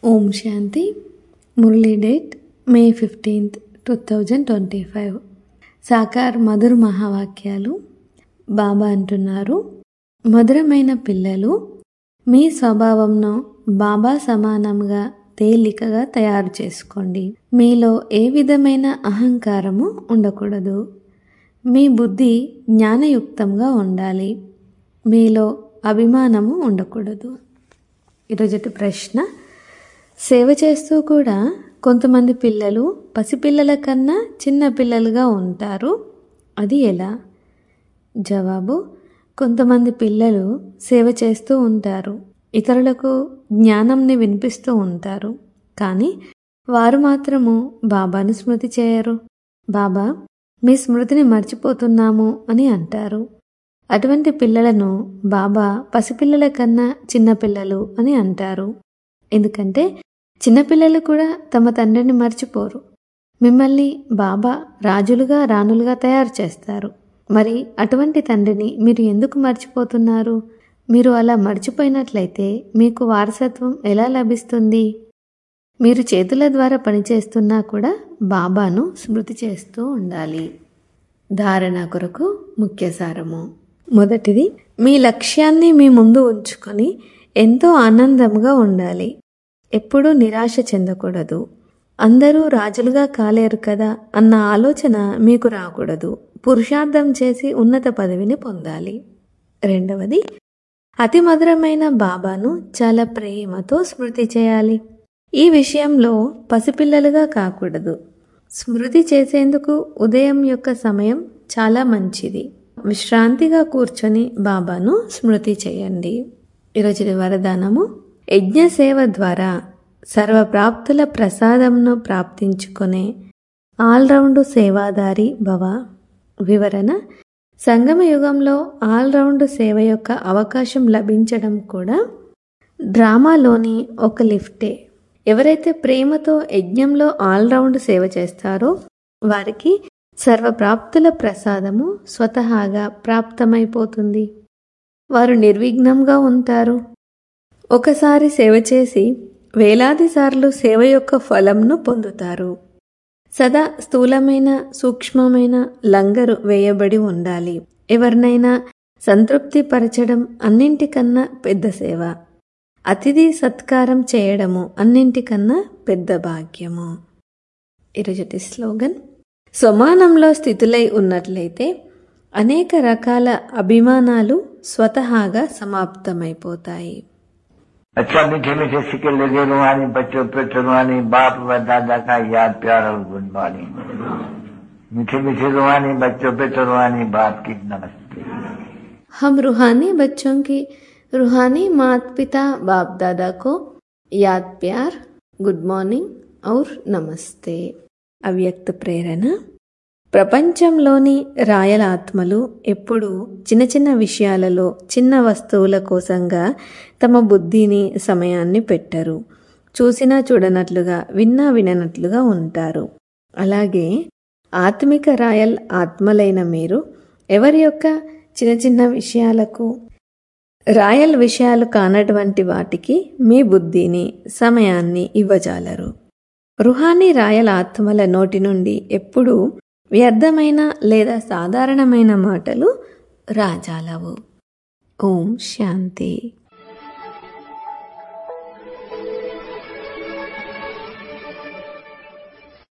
ఓం Shanti Murali date May fifteenth two thousand twenty five సాకార్ మధుర మహావాక్యాలు బాబా అంటున్నారు మధురమైన పిల్లలు మీ స్వభావంను బాబా సమానంగా తేలికగా తయారు చేసుకోండి మీలో ఏ విధమైన అహంకారము ఉండకూడదు మీ బుద్ధి జ్ఞానయుక్తంగా ఉండాలి మీలో అభిమానము ఉండకూడదు ఈరోజు ప్రశ్న సేవ చేస్తూ కూడా కొంతమంది పిల్లలు పసిపిల్లల కన్నా చిన్న పిల్లలుగా ఉంటారు అది ఎలా జవాబు కొంతమంది పిల్లలు సేవ చేస్తూ ఉంటారు ఇతరులకు జ్ఞానంని వినిపిస్తూ ఉంటారు కానీ వారు మాత్రము బాబాను స్మృతి చేయరు బాబా మీ స్మృతిని మర్చిపోతున్నాము అని అంటారు అటువంటి పిల్లలను బాబా పసిపిల్లల కన్నా చిన్నపిల్లలు అని అంటారు ఎందుకంటే చిన్నపిల్లలు కూడా తమ తండ్రిని మర్చిపోరు మిమ్మల్ని బాబా రాజులుగా రాణులుగా తయారు చేస్తారు మరి అటువంటి తండ్రిని మీరు ఎందుకు మర్చిపోతున్నారు మీరు అలా మర్చిపోయినట్లయితే మీకు వారసత్వం ఎలా లభిస్తుంది మీరు చేతుల ద్వారా పనిచేస్తున్నా కూడా బాబాను స్మృతి చేస్తూ ఉండాలి ధారణ కొరకు ముఖ్య సారము మొదటిది మీ లక్ష్యాన్ని మీ ముందు ఉంచుకొని ఎంతో ఆనందంగా ఉండాలి ఎప్పుడూ నిరాశ చెందకూడదు అందరూ రాజులుగా కాలేరు కదా అన్న ఆలోచన మీకు రాకూడదు పురుషార్థం చేసి ఉన్నత పదవిని పొందాలి రెండవది అతి మధురమైన బాబాను చాలా ప్రేమతో స్మృతి చేయాలి ఈ విషయంలో పసిపిల్లలుగా కాకూడదు స్మృతి చేసేందుకు ఉదయం యొక్క సమయం చాలా మంచిది విశ్రాంతిగా కూర్చొని బాబాను స్మృతి చేయండి ఈరోజు వరదానము యజ్ఞ సేవ ద్వారా సర్వప్రాప్తుల ప్రసాదంను ప్రాప్తించుకునే ఆల్రౌండ్ సేవాదారి భవ వివరణ సంగమ యుగంలో ఆల్రౌండ్ సేవ యొక్క అవకాశం లభించడం కూడా డ్రామాలోని ఒక లిఫ్టే ఎవరైతే ప్రేమతో యజ్ఞంలో ఆల్రౌండ్ సేవ చేస్తారో వారికి సర్వప్రాప్తుల ప్రసాదము స్వతహాగా ప్రాప్తమైపోతుంది వారు నిర్విఘ్నంగా ఉంటారు ఒకసారి సేవ చేసి వేలాది సార్లు సేవ యొక్క ఫలంను పొందుతారు సదా స్థూలమైన సూక్ష్మమైన లంగరు వేయబడి ఉండాలి ఎవరినైనా సంతృప్తి పరచడం అన్నింటికన్నా పెద్ద సేవ అతిథి సత్కారం చేయడము అన్నింటికన్నా పెద్ద భాగ్యము ఈరోజటి స్లోగన్ సమానంలో స్థితులై ఉన్నట్లయితే అనేక రకాల అభిమానాలు స్వతహాగా సమాప్తమైపోతాయి अच्छा मीठे मीठे सिक्के लगे रुहानी बच्चों पे रुहानी बाप व दादा का याद प्यार और गुड मॉर्निंग मीठे मीठे रुहानी बच्चों पे रुहानी बाप की नमस्ते हम रूहानी बच्चों की रूहानी माता पिता बाप दादा को याद प्यार गुड मॉर्निंग और నమస్తే అవ్యక్త ప్రేరణ ప్రపంచంలోని రాయల ఆత్మలు ఎప్పుడూ చిన్న చిన్న విషయాలలో చిన్న వస్తువుల కోసంగా తమ బుద్ధిని సమయాన్ని పెట్టరు చూసినా చూడనట్లుగా విన్నా విననట్లుగా ఉంటారు అలాగే ఆత్మిక రాయల్ ఆత్మలైన మీరు ఎవరి యొక్క చిన్న చిన్న విషయాలకు రాయల్ విషయాలు కానటువంటి వాటికి మీ బుద్ధిని సమయాన్ని ఇవ్వజాలరు రుహానీ రాయల ఆత్మల నోటి నుండి ఎప్పుడూ వ్యర్థమైన లేదా సాధారణమైన మాటలు రాజాలవు ఓం శాంతి